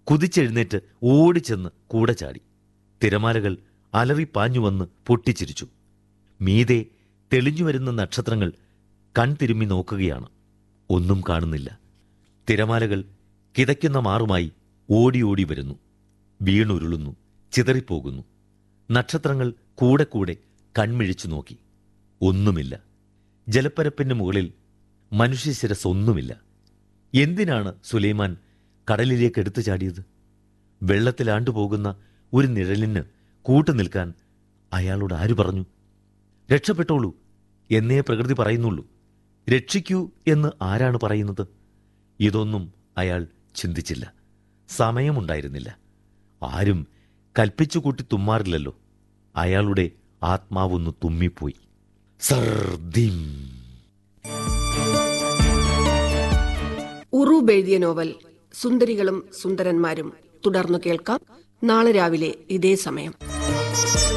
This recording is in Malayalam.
കുതിച്ചെഴുന്നേറ്റ് ഓടിച്ചെന്ന് കൂടെ ചാടി തിരമാലകൾ അലറിപ്പാഞ്ഞു വന്ന് പൊട്ടിച്ചിരിച്ചു മീതെ തെളിഞ്ഞു വരുന്ന നക്ഷത്രങ്ങൾ കൺതിരുമ്മി നോക്കുകയാണ് ഒന്നും കാണുന്നില്ല തിരമാലകൾ കിതയ്ക്കുന്ന മാറുമായി ഓടി ഓടി വരുന്നു വീണുരുളുന്നു ചിതറിപ്പോകുന്നു നക്ഷത്രങ്ങൾ കൂടെ കൂടെ കൺമിഴിച്ചു നോക്കി ഒന്നുമില്ല ജലപ്പരപ്പിന് മുകളിൽ മനുഷ്യശിരസ് ഒന്നുമില്ല എന്തിനാണ് സുലൈമാൻ കടലിലേക്ക് എടുത്തു ചാടിയത് വെള്ളത്തിലാണ്ടുപോകുന്ന ഒരു നിഴലിന് കൂട്ടു നിൽക്കാൻ അയാളോട് ആര് പറഞ്ഞു രക്ഷപ്പെട്ടോളൂ എന്നേ പ്രകൃതി പറയുന്നുള്ളൂ രക്ഷിക്കൂ എന്ന് ആരാണ് പറയുന്നത് ഇതൊന്നും അയാൾ ചിന്തിച്ചില്ല സമയമുണ്ടായിരുന്നില്ല ആരും കൽപ്പിച്ചുകൂട്ടി തുമ്മാറില്ലല്ലോ അയാളുടെ ആത്മാവൊന്ന് തുമ്മിപ്പോയി സർദീം ഉറൂബ് എഴുതിയ നോവൽ സുന്ദരികളും സുന്ദരന്മാരും തുടർന്നു കേൾക്കാം നാളെ രാവിലെ ഇതേ സമയം